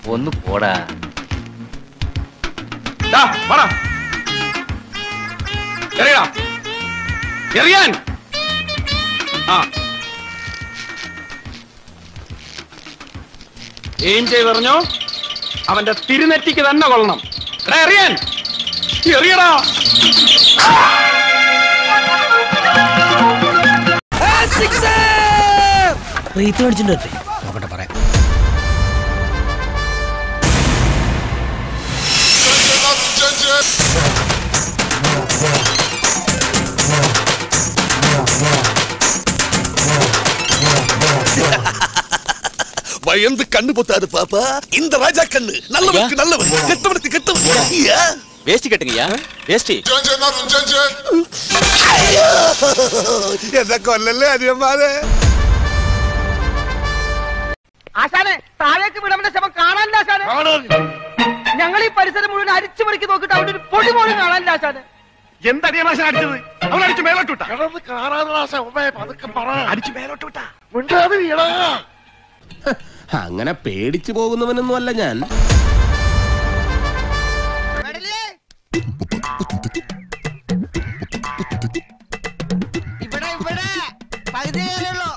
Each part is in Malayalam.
ഒന്ന് പോടാ ദാ, വാടാ. എറിയടാ. എറിയാൻ ആ എയിം ചെയ്ത് എറിഞ്ഞോ അവന്റെ തിരുനെറ്റിക്ക് തന്നെ കൊള്ളണം എടാ എറിയാൻ എറിയടാ റീത്ത് മേടിച്ചിട്ട് നോക്കട്ടെ പറയാം பயந்து கண்ணு பொத்தாது பாப்பா இந்த ராஜா கண்ணு நல்லவனுக்கு நல்லவன் கெட்டவனுக்கு கெட்டவன் ஐயா. വേസ്റ്റ് കെട്ടുങ്ങയ്യാ വേസ്റ്റ് എന്നെ കൊല്ലല്ലേ അനിയന്മാരെ ആശാനെ താഴേക്ക് വിടമിന്റെ ശവം കാണാനില്ല ആശാനെ ഞങ്ങൾ ഈ പരിസരം മുഴുവൻ അരിച്ചു മണിക്ക് നോക്കിട്ട് അവിടെ ഒരു പൊടി പോലും കാണാനില്ല ആശാനെ എന്തടിയ മാഷ അടിച്ചത് അവൻ അടിച്ച് മേലോട്ട് വിട്ടാ അടിച്ച് മേലോട്ട് വിട്ടാ അങ്ങനെ പേടിച്ചു പോകുന്നവനൊന്നും അല്ല ഞാൻ ഇവിടെ ഇവിടെ പകുതി കയറുള്ളൂ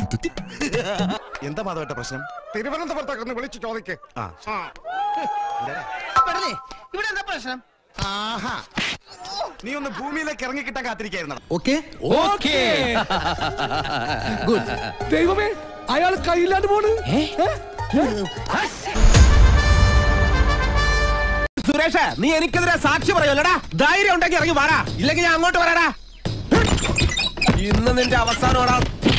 എന്താ മാധവട്ട പ്രശ്നം തിരുവനന്തപുരത്തൊക്കെ ഒന്ന് വിളിച്ചു ചോദിക്കേ ഇവിടെ എന്താ പ്രശ്നം ആഹാ നീ ഒന്ന് ഭൂമിയിലേക്ക് ഇറങ്ങി കിട്ടാൻ കാത്തിരിക്കായിരുന്നു ഓക്കെ ഓക്കെ ഗുഡ് ദൈവമേ അയാൾ കയ്യില്ലാണ്ട് പോണ് സുരേഷ് നീ എനിക്കെതിരെ സാക്ഷി പറയുമല്ലടാ ധൈര്യം ഉണ്ടെങ്കിൽ ഇറങ്ങി വാടാ ഇല്ലെങ്കിൽ ഞാൻ അങ്ങോട്ട് വരാടാ ഇന്ന് നിന്റെ അവസാനമാടാ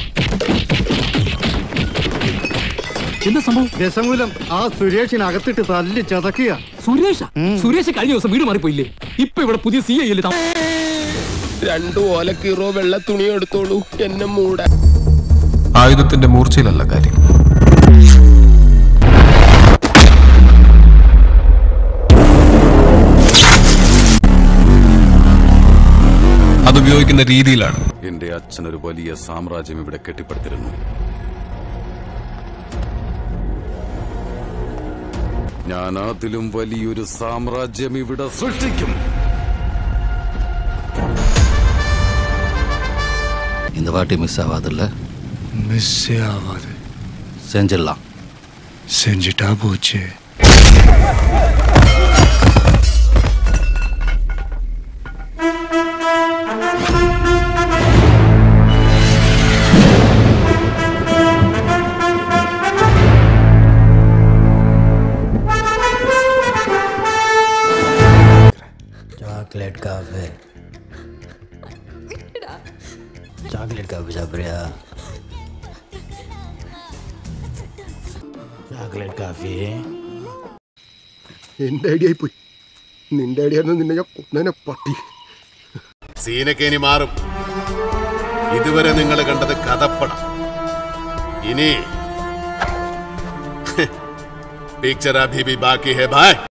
രസമൂലം ആ സുരേഷിനകത്തിട്ട് തല്ലി ചതക്കുക സുരേഷ സുരേഷ് കഴിഞ്ഞ ദിവസം വീട് മാറിപ്പോയില്ലേ ഇപ്പൊ ഇവിടെ പുതിയ സി ഐ അല്ലേ രണ്ടു ഓലക്കീറോ വെള്ള തുണിയോ എടുത്തോളൂ എന്നെ മൂടാ ആയുധത്തിന്റെ മൂർച്ചയിലല്ല കാര്യം അതുപയോഗിക്കുന്ന രീതിയിലാണ് എന്റെ അച്ഛൻ ഒരു വലിയ സാമ്രാജ്യം ഇവിടെ കെട്ടിപ്പടുത്തിരുന്നു ഞാൻ അതിലും വലിയൊരു സാമ്രാജ്യം ഇവിടെ സൃഷ്ടിക്കും இந்த வாட்டி மிஸ் ஆகாதுல்ல മിസ്സേ ആവാതെ செஞ்சிடலாம் സെഞ്ചിട്ടാ പോച്ചേ சாக்லேட் காஃபி சாக்லேட் காஃபி சாப்பிட்றியா ചോക്ലേറ്റ് കാഫി എന്റെ ഐഡിയ പോയി നിന്റെ ഐഡിയ നിന്നെ ഞാൻ കൊന്നേനെ പട്ടി സീനൊക്കെ ഇനി മാറും ഇതുവരെ നിങ്ങൾ കണ്ടത് കഥപ്പടം ഇനി പിക്ചർ അഭി ബി ബാക്കി ഹെ ഭായ്